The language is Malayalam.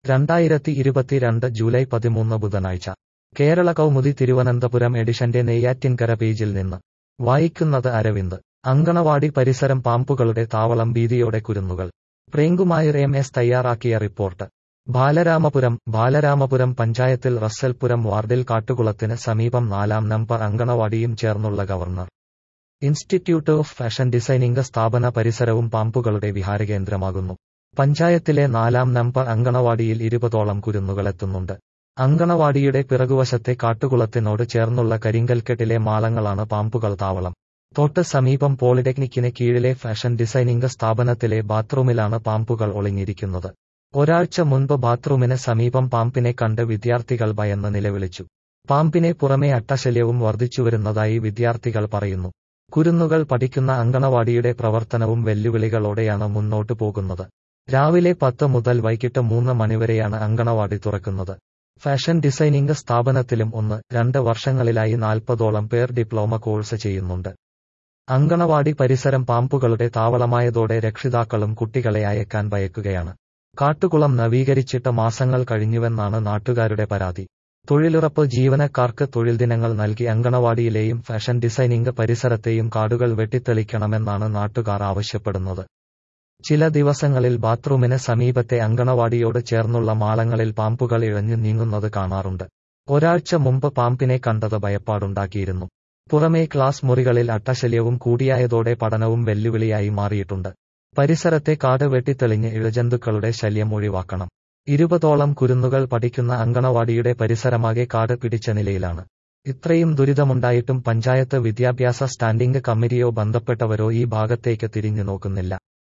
രണ്ടായിരത്തി ഇരുപത്തിരണ്ട് ജൂലൈ പതിമൂന്ന് ബുധനാഴ്ച കേരള കൗമുദി തിരുവനന്തപുരം എഡിഷന്റെ നെയ്യാറ്റിൻകര പേജിൽ നിന്ന് വായിക്കുന്നത് അരവിന്ദ് അങ്കണവാടി പരിസരം പാമ്പുകളുടെ താവളം ഭീതിയോടെ കുരുന്നുകൾ പ്രേംകുമാർ എം എസ് തയ്യാറാക്കിയ റിപ്പോർട്ട് ബാലരാമപുരം ബാലരാമപുരം പഞ്ചായത്തിൽ റസ്സൽപുരം വാർഡിൽ കാട്ടുകുളത്തിന് സമീപം നാലാം നമ്പർ അങ്കണവാടിയും ചേർന്നുള്ള governor institute of fashion designing സ്ഥാപന പരിസരവും പാമ്പുകളുടെ വിഹാരകേന്ദ്രമാകുന്നു പഞ്ചായത്തിലെ നാലാം നമ്പർ അങ്കണവാടിയിൽ ഇരുപതോളം കുരുന്നുകളെത്തുന്നുണ്ട് അങ്കണവാടിയുടെ പിറകുവശത്തെ കാട്ടുകുളത്തിനോട് ചേർന്നുള്ള കരിങ്കൽക്കെട്ടിലെ മാളങ്ങളാണ് പാമ്പുകൾ താവളം തൊട്ട് സമീപം പോളിടെക്നിക്കിന് കീഴിലെ ഫാഷൻ ഡിസൈനിംഗ് സ്ഥാപനത്തിലെ ബാത്റൂമിലാണ് പാമ്പുകൾ ഒളിഞ്ഞിരിക്കുന്നത് ഒരാഴ്ച മുൻപ് ബാത്റൂമിന് സമീപം പാമ്പിനെ കണ്ട് വിദ്യാർത്ഥികൾ ഭയന്ന് നിലവിളിച്ചു പാമ്പിനെ പുറമെ അട്ടശല്യവും വർദ്ധിച്ചുവരുന്നതായി വിദ്യാർത്ഥികൾ പറയുന്നു കുരുന്നുകൾ പഠിക്കുന്ന അങ്കണവാടിയുടെ പ്രവർത്തനവും വെല്ലുവിളികളോടെയാണ് മുന്നോട്ടു പോകുന്നത് രാവിലെ പത്ത് മുതൽ വൈകിട്ട് മൂന്ന് മണിവരെയാണ് അങ്കണവാടി തുറക്കുന്നത് ഫാഷൻ ഡിസൈനിംഗ് സ്ഥാപനത്തിലും ഒന്ന് രണ്ട് വർഷങ്ങളിലായി നാൽപ്പതോളം പേർ ഡിപ്ലോമ കോഴ്സ് ചെയ്യുന്നുണ്ട് അങ്കണവാടി പരിസരം പാമ്പുകളുടെ താവളമായതോടെ രക്ഷിതാക്കളും കുട്ടികളെ അയക്കാൻ ഭയക്കുകയാണ് കാട്ടുകുളം നവീകരിച്ചിട്ട് മാസങ്ങൾ കഴിഞ്ഞുവെന്നാണ് നാട്ടുകാരുടെ പരാതി തൊഴിലുറപ്പ് ജീവനക്കാർക്ക് തൊഴിൽ ദിനങ്ങൾ നൽകി അങ്കണവാടിയിലെയും ഫാഷൻ ഡിസൈനിംഗ് പരിസരത്തെയും കാടുകൾ വെട്ടിത്തെളിക്കണമെന്നാണ് നാട്ടുകാർ ആവശ്യപ്പെടുന്നത് ചില ദിവസങ്ങളിൽ ബാത്റൂമിന് സമീപത്തെ അങ്കണവാടിയോട് ചേർന്നുള്ള മാളങ്ങളിൽ പാമ്പുകൾ ഇഴഞ്ഞു നീങ്ങുന്നത് കാണാറുണ്ട് ഒരാഴ്ച മുമ്പ് പാമ്പിനെ കണ്ടത് ഭയപ്പാടുണ്ടാക്കിയിരുന്നു പുറമേ ക്ലാസ് മുറികളിൽ അട്ടശല്യവും കൂടിയായതോടെ പഠനവും വെല്ലുവിളിയായി മാറിയിട്ടുണ്ട് പരിസരത്തെ കാട് വെട്ടിത്തെളിഞ്ഞ് ഇഴജന്തുക്കളുടെ ശല്യം ഒഴിവാക്കണം ഇരുപതോളം കുരുന്നുകൾ പഠിക്കുന്ന അങ്കണവാടിയുടെ പരിസരമാകെ കാട് പിടിച്ച നിലയിലാണ് ഇത്രയും ദുരിതമുണ്ടായിട്ടും പഞ്ചായത്ത് വിദ്യാഭ്യാസ സ്റ്റാൻഡിംഗ് കമ്മിറ്റിയോ ബന്ധപ്പെട്ടവരോ ഈ ഭാഗത്തേക്ക് തിരിഞ്ഞു നോക്കുന്നില്ല